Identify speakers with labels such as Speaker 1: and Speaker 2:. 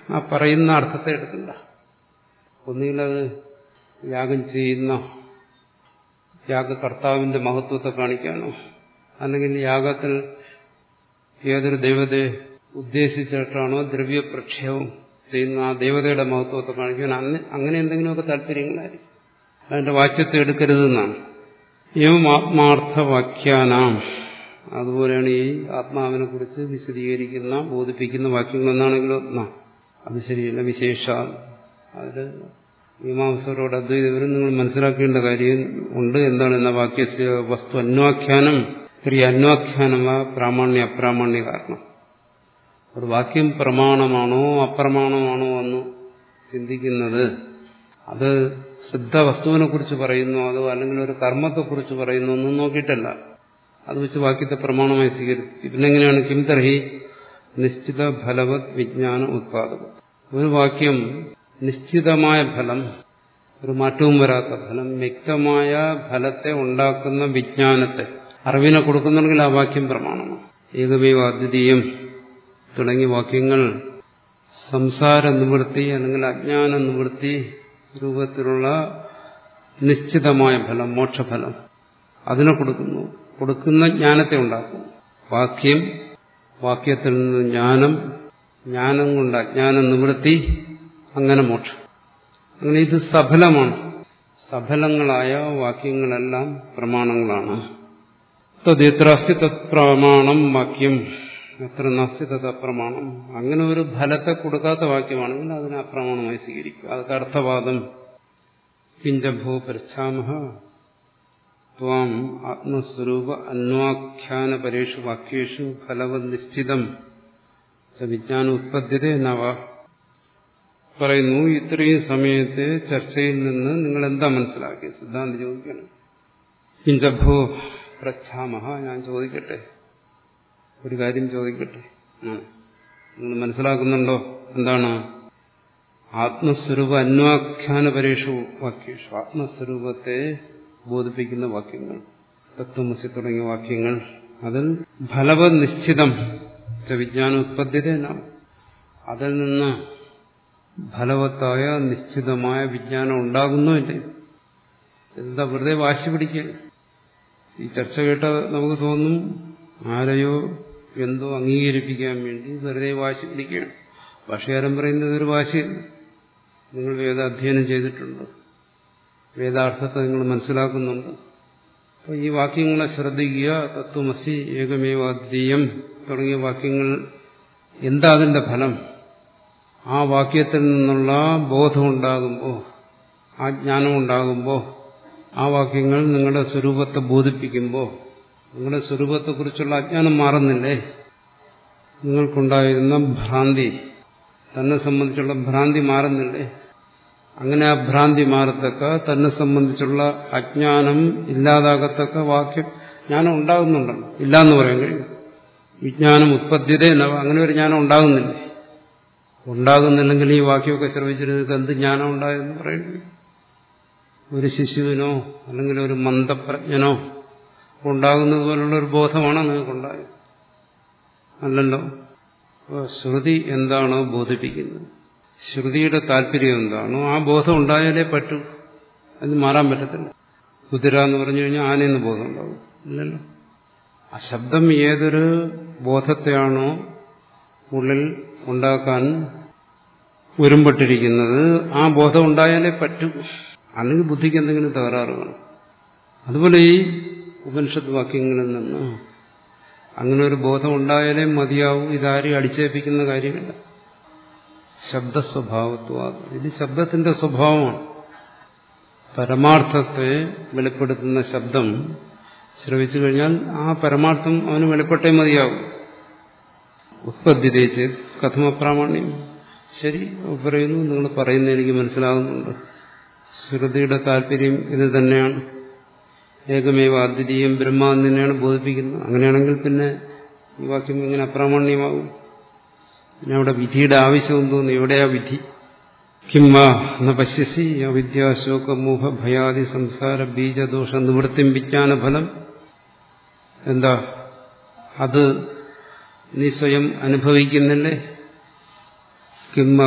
Speaker 1: ആ പറയുന്ന അർത്ഥത്തെ എടുക്കണ്ട ഒന്നുകിലത് യാഗം ചെയ്യുന്ന യാഗകർത്താവിന്റെ മഹത്വത്തെ കാണിക്കാനോ അല്ലെങ്കിൽ യാഗത്തിൽ ഏതൊരു ദൈവതയെ ഉദ്ദേശിച്ചിട്ടാണോ ദ്രവ്യപ്രക്ഷേപം ചെയ്യുന്ന ആ ദേവതയുടെ മഹത്വത്തെ കാണിക്കാൻ അന്ന് അങ്ങനെ എന്തെങ്കിലുമൊക്കെ താല്പര്യങ്ങളായിരിക്കും അതിന്റെ വാക്യത്തെ എടുക്കരുതെന്നാണ് ഏവം ആത്മാർത്ഥവാക്യാനാം അതുപോലെയാണ് ഈ ആത്മാവിനെ കുറിച്ച് വിശദീകരിക്കുന്ന ബോധിപ്പിക്കുന്ന വാക്യങ്ങൾ എന്നാണെങ്കിലോ എന്നാ അത് ശരിയല്ല വിശേഷ അതിൽ മീമാംസകരോട് അദ്വൈതവരും നിങ്ങൾ മനസ്സിലാക്കേണ്ട കാര്യം ഉണ്ട് എന്താണ് എന്ന വാക്യ വസ്തു അന്വാഖ്യാനം ക്രിയ അന്വാഖ്യാനം ആ പ്രാമാണ്യ അപ്രാമാണ്യ കാരണം ഒരു വാക്യം പ്രമാണമാണോ അപ്രമാണമാണോ എന്ന് ചിന്തിക്കുന്നത് അത് സിദ്ധ വസ്തുവിനെ കുറിച്ച് പറയുന്നു അതോ അല്ലെങ്കിൽ ഒരു കർമ്മത്തെക്കുറിച്ച് പറയുന്നു ഒന്നും നോക്കിയിട്ടല്ല അത് വെച്ച് വാക്യത്തെ പ്രമാണമായി സ്വീകരിച്ചു പിന്നെങ്ങനെയാണ് കിം തർഹി നിശ്ചിത ഫലവത് വിജ്ഞാന ഉത്പാദകം ഒരു വാക്യം നിശ്ചിതമായ ഫലം ഒരു മാറ്റവും വരാത്ത ഫലം വ്യക്തമായ ഫലത്തെ ഉണ്ടാക്കുന്ന വിജ്ഞാനത്തെ അറിവിനെ കൊടുക്കുന്നുണ്ടെങ്കിൽ ആ വാക്യം പ്രമാണമാണ് ഏകമേവ അദ്വിതീയം തുടങ്ങിയ വാക്യങ്ങൾ സംസാര നിവൃത്തി അല്ലെങ്കിൽ അജ്ഞാന നിവൃത്തി രൂപത്തിലുള്ള നിശ്ചിതമായ ഫലം മോക്ഷഫലം അതിനെ കൊടുക്കുന്നു കൊടുക്കുന്ന ജ്ഞാനത്തെ ഉണ്ടാക്കുന്നു വാക്യം വാക്യത്തിൽ നിന്ന് ജ്ഞാനം ജ്ഞാനം കൊണ്ട് അജ്ഞാന നിവൃത്തി അങ്ങനെ മോക്ഷം അങ്ങനെ ഇത് സഫലമാണ് സഫലങ്ങളായ വാക്യങ്ങളെല്ലാം പ്രമാണങ്ങളാണ് തദ്ത്ര അസ്തി തത് പ്രമാണം വാക്യം എത്ര നാസ്തി തത് അപ്രമാണം അങ്ങനെ ഒരു ഫലത്തെ കൊടുക്കാത്ത വാക്യമാണെങ്കിൽ അതിനെ അപ്രമാണമായി സ്വീകരിക്കുക അതൊക്കെ അർത്ഥവാദം കിഞ്ചഭോ പരിച്ഛാമഹ ത്വാം ആത്മസ്വരൂപ അന്വാഖ്യാന പരേഷു വാക്യേഷു ഫലവത് നിശ്ചിതം വിജ്ഞാന ഉത്പദ്ധ്യത നവ പറയുന്നു ഇത്രയും സമയത്തെ ചർച്ചയിൽ നിന്ന് നിങ്ങൾ എന്താ മനസ്സിലാക്കിയത് സിദ്ധാന്തി ചോദിക്കണം കിഞ്ചഭോ പ്രച്ഛാമഹ ഞാൻ ചോദിക്കട്ടെ ഒരു കാര്യം ചോദിക്കട്ടെ നിങ്ങൾ മനസ്സിലാക്കുന്നുണ്ടോ എന്താണ് ആത്മസ്വരൂപ അന്വാഖ്യാന പരേഷു വാക്യേഷു ആത്മസ്വരൂപത്തെ ബോധിപ്പിക്കുന്ന വാക്യങ്ങൾ തത്വമസി തുടങ്ങിയ വാക്യങ്ങൾ അതിൽ ഫലവത് നിശ്ചിതം വിജ്ഞാന ഉത്പദ്ധ്യത അതിൽ നിന്ന് ഫലവത്തായ നിശ്ചിതമായ വിജ്ഞാനം ഉണ്ടാകുന്നുമില്ല എന്താ വെറുതെ വാശി പിടിക്കുക ഈ ചർച്ച കേട്ട നമുക്ക് തോന്നും ആരെയോ എന്തോ അംഗീകരിപ്പിക്കാൻ വേണ്ടി വെറുതെ വാശി പിടിക്കുകയാണ് ഭാഷകാരൻ പറയുന്നത് ഒരു വാശി നിങ്ങൾ വേദാധ്യയനം ചെയ്തിട്ടുണ്ട് വേദാർത്ഥത്തെ നിങ്ങൾ മനസ്സിലാക്കുന്നുണ്ട് അപ്പോൾ ഈ വാക്യങ്ങളെ ശ്രദ്ധിക്കുക തത്വമസി ഏകമേവാദ്വീയം തുടങ്ങിയ വാക്യങ്ങൾ എന്താ അതിന്റെ ഫലം ആ വാക്യത്തിൽ നിന്നുള്ള ബോധമുണ്ടാകുമ്പോൾ ആ ജ്ഞാനം ഉണ്ടാകുമ്പോൾ ആ വാക്യങ്ങൾ നിങ്ങളുടെ സ്വരൂപത്തെ ബോധിപ്പിക്കുമ്പോൾ നിങ്ങളുടെ സ്വരൂപത്തെക്കുറിച്ചുള്ള അജ്ഞാനം മാറുന്നില്ലേ നിങ്ങൾക്കുണ്ടായിരുന്ന ഭ്രാന്തി തന്നെ സംബന്ധിച്ചുള്ള ഭ്രാന്തി മാറുന്നില്ലേ അങ്ങനെ ആ ഭ്രാന്തി മാറത്തക്ക തന്നെ സംബന്ധിച്ചുള്ള അജ്ഞാനം ഇല്ലാതാകത്തക്ക വാക്യം ജ്ഞാനം ഉണ്ടാകുന്നുണ്ടല്ലോ ഇല്ലാന്ന് പറയാൻ കഴിയും വിജ്ഞാനം ഉത്പദ്ധ്യത അങ്ങനെ ഒരു ജ്ഞാനം ഉണ്ടാകുന്നില്ലേ ഉണ്ടാകുന്നില്ലെങ്കിൽ ഈ വാക്യമൊക്കെ ശ്രമിച്ചിരുന്നത് എന്ത് ജ്ഞാനം ഉണ്ടായെന്ന് പറയുന്നത് ഒരു ശിശുവിനോ അല്ലെങ്കിൽ ഒരു മന്ദപ്രജ്ഞനോ ഉണ്ടാകുന്നത് പോലുള്ള ഒരു ബോധമാണോ നിങ്ങൾക്കുണ്ടായത് അല്ലല്ലോ ശ്രുതി എന്താണോ ബോധിപ്പിക്കുന്നത് ശ്രുതിയുടെ താല്പര്യം എന്താണോ ആ ബോധം ഉണ്ടായാലേ പറ്റൂ അത് മാറാൻ പറ്റത്തില്ല കുതിര എന്ന് പറഞ്ഞു കഴിഞ്ഞാൽ ആനയെന്ന് ബോധം ഉണ്ടാവും ഇല്ലല്ലോ ആ ശബ്ദം ഏതൊരു ബോധത്തെയാണോ ഉള്ളിൽ ഉണ്ടാക്കാൻ ഒരുമ്പെട്ടിരിക്കുന്നത് ആ ബോധം ഉണ്ടായാലേ പറ്റൂ അല്ലെങ്കിൽ ബുദ്ധിക്ക് എന്തെങ്കിലും തകരാറ് കാണും അതുപോലെ ഈ ഉപനിഷത്ത് വാക്യങ്ങളിൽ നിന്ന് അങ്ങനെ ഒരു ബോധം ഉണ്ടായാലേ മതിയാവും ഇതാരും അടിച്ചേൽപ്പിക്കുന്ന കാര്യമില്ല ശബ്ദസ്വഭാവത്വ ഇത് ശബ്ദത്തിന്റെ സ്വഭാവമാണ് പരമാർത്ഥത്തെ വെളിപ്പെടുത്തുന്ന ശബ്ദം ശ്രവിച്ചു കഴിഞ്ഞാൽ ആ പരമാർത്ഥം അവന് വെളിപ്പെട്ടേ മതിയാവും ഉത്പദ്ധ്യതേച്ച് കഥമപ്രാമാണ്യം ശരി പറയുന്നു നിങ്ങൾ പറയുന്ന എനിക്ക് മനസ്സിലാകുന്നുണ്ട് ശ്രുതിയുടെ താല്പര്യം ഇത് തന്നെയാണ് ഏകമേവ അദ്വിതീയം ബ്രഹ്മ എന്ന് തന്നെയാണ് ബോധിപ്പിക്കുന്നത് അങ്ങനെയാണെങ്കിൽ പിന്നെ ഈ വാക്യം എങ്ങനെ അപ്രാമാണ്യമാകും പിന്നെ അവിടെ വിധിയുടെ ആവശ്യം തോന്നുന്നു എവിടെയാ വിധി കിംവ ന പശ്യസി അവിദ്യാശോകമോഹ ഭയാദി സംസാര ബീജദോഷ നിവൃത്തിം വിജ്ഞാനഫലം എന്താ അത് നീ സ്വയം അനുഭവിക്കുന്നില്ലേ കിംവ